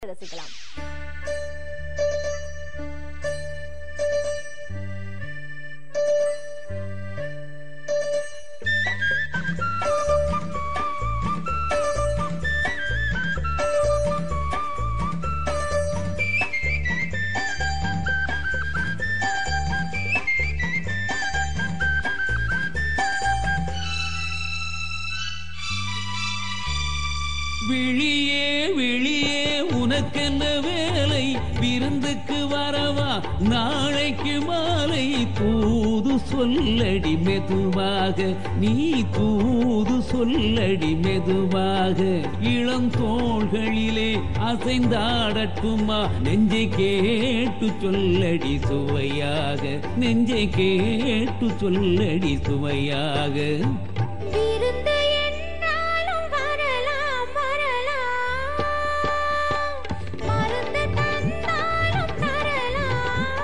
ரசிக்கலாம் விழியே விழியே உனக்கென்ன வேலை விருந்துக்கு வரவா நாளைக்கு மாலை தூது சொல்லடி மெதுவாக நீ தூது சொல்லடி மெதுவாக இளம் தோள்களிலே அசைந்தாடட்டுமா நெஞ்சை கேட்டு சொல்லடி சுவையாக நெஞ்சை கேட்டு சொல்லடி சுவையாக விருந்து என்னாலும் வரலாம் வரலாம் மருந்து தந்தாலும் தரலாம்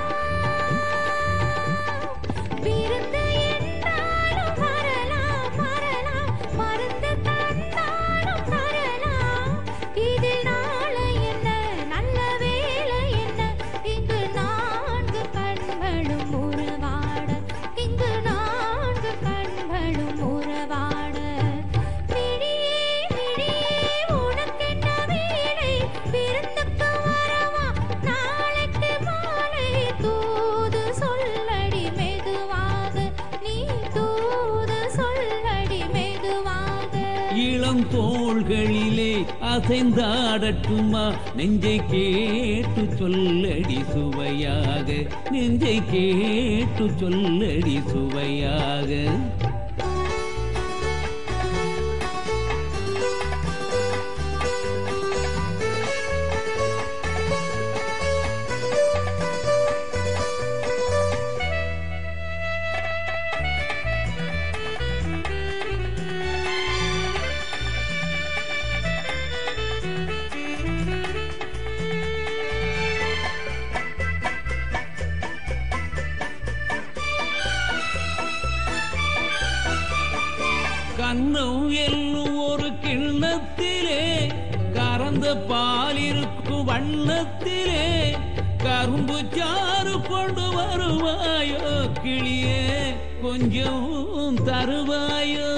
விருந்து என்னாலும் வரலாம் வரலாம் மருந்து தந்தாலும் தரலாம் இதில் நாளை என்ன நல்ல வேலை என்ன இங்கு நான்கு கண்களும் உறவாட இங்கு நான்கு கண்களும் உறவாட விழியே விழியே உனக்கென்ன வேலை விருந்துக்கு வரவா நாளைக்கு மாலை தூது சொல்லடி மெதுவாக நீ தூது சொல்லடி மெதுவாக இளம் தோள்களிலே அசைந்தாடட்டுமா நெஞ்சை கேட்டு சொல்லடி சுவையாக நெஞ்சை கேட்டு சொல்லடி சுவையாக கண்ணம் என்னும் ஒரு கிண்ணத்திலே கறந்த பாலிருக்கும் வண்ணத்திலே கரும்பு சாறு கொண்டு வருவாயோ கிளியே கொஞ்சம் தருவாயோ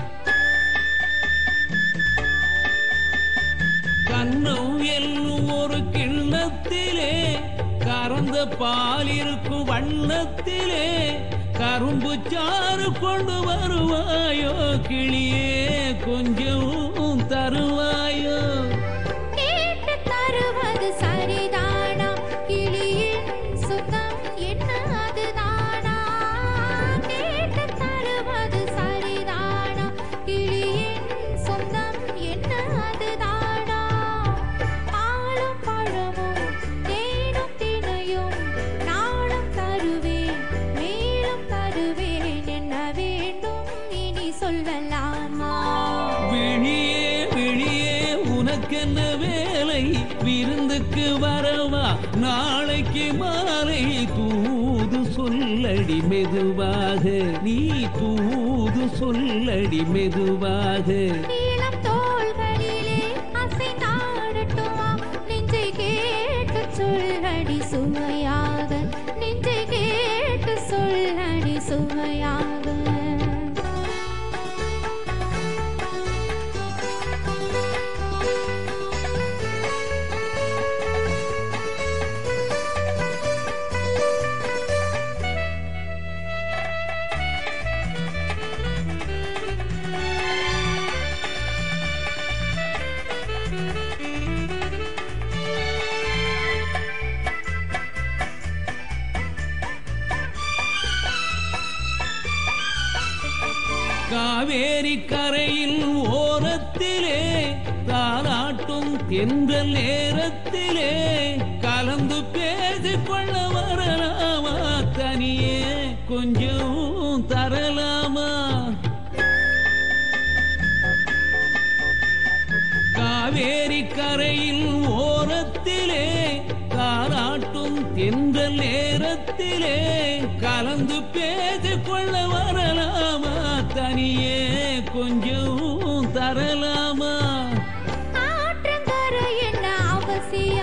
கண்ணம் என்னும் ஒரு கிண்ணத்திலே கறந்த பால் இருக்கும் வண்ணத்திலே கரும்பு சாறு கொண்டு வருவாயோ கிளியே கொஞ்சம் தருவாயோ கேட்டு தருவது சரிதானா கிளியின் சுத்தம் என்ன அதுதானா கேட்டு தருவது சரிதானா கிளியின் சொந்தம் என்ன அதுதானா பாலும் பழமும் தேனும் தினையும் நாளும் தருவேன் மேலும் தருவேன் என்ன வேண்டும் இனி சொல்லலாமா விழியே விழியே உனக்கென்ன வேலை விருந்துக்கு வரவா நாளைக்கு மாலை தூது சொல்லடி மெதுவாக நீ தூது சொல்லடி மெதுவாக நீளம் தோள்களிலே அசைந்தாடட்டுமா நெஞ்சை கேட்டு சொல்லடி சுவையாக நெஞ்சை கேட்டு சொல்லடி சுவையாக காவேரி கரையில் ஓரத்திலே தாலாட்டும் தென்றல் நேரத்திலே கலந்து பேசிக்கொள்ள வரலாமா தனியே கொஞ்சம் தரலாமா காவேரி கரையில் ஓரத்திலே தாலாட்டும் தென்றல் நேரத்திலே கலந்து பேசிக்கொள்ள வரலாமா தனியே கொஞ்சம் தரலாமா ஆற்றங்கரை என்ன அவசியம்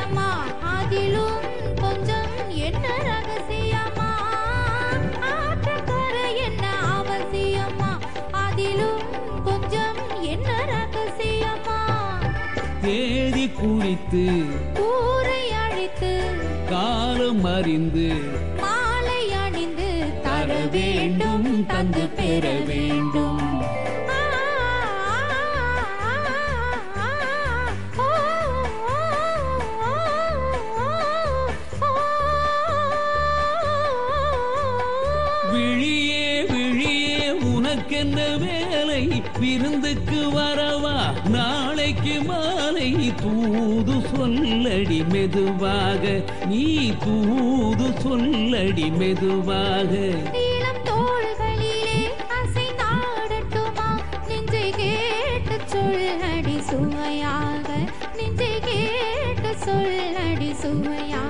அதிலும் கொஞ்சம் என்ன ரகசியமா ஆற்றக்கரை என்ன அவசியமா அதிலும் கொஞ்சம் என்ன ரகசியமா தேடி குளித்து கூரை அழித்து காலம் அறிந்து மாலை அணிந்து தர வேண்டும் தந்து பெற வேண்டும் விழியே விழியே உனக்கென்ன வேலை விருந்துக்கு வரவா நாளைக்கு மாலை தூது சொல்லடி மெதுவாக நீ தூது சொல்லடி மெதுவாக இளம் தோள்களிலே அசைந்தாடட்டுமா நெஞ்சை கேட்டு சொல்லடி சுவையாக நெஞ்சை கேட்டு சொல்லடி சுவையாக